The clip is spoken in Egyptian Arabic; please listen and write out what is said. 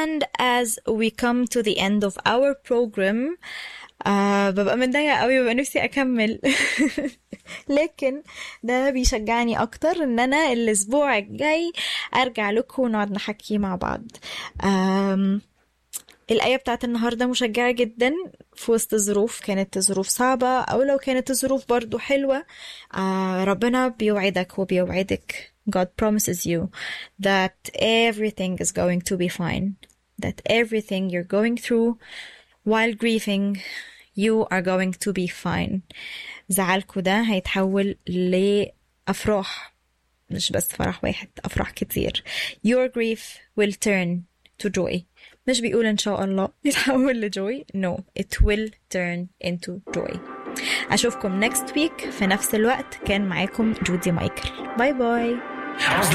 And as we come to the end of our program آه ببقى متضايقة قوي ببقى نفسي أكمل لكن ده بيشجعني أكتر إن أنا الأسبوع الجاي أرجع لكم ونقعد نحكي مع بعض آم الآية بتاعت النهاردة مشجعة جدا في وسط الظروف كانت ظروف صعبة أو لو كانت الظروف برضو حلوة آه ربنا بيوعدك وبيوعدك God promises you that everything is going to be fine that everything you're going through while grieving you are going to be fine زعلكوا ده هيتحول لأفراح مش بس فرح واحد أفراح كتير your grief will turn to joy مش بيقول إن شاء الله يتحول لجوي no it will turn into joy أشوفكم next week في نفس الوقت كان معاكم جودي مايكل باي باي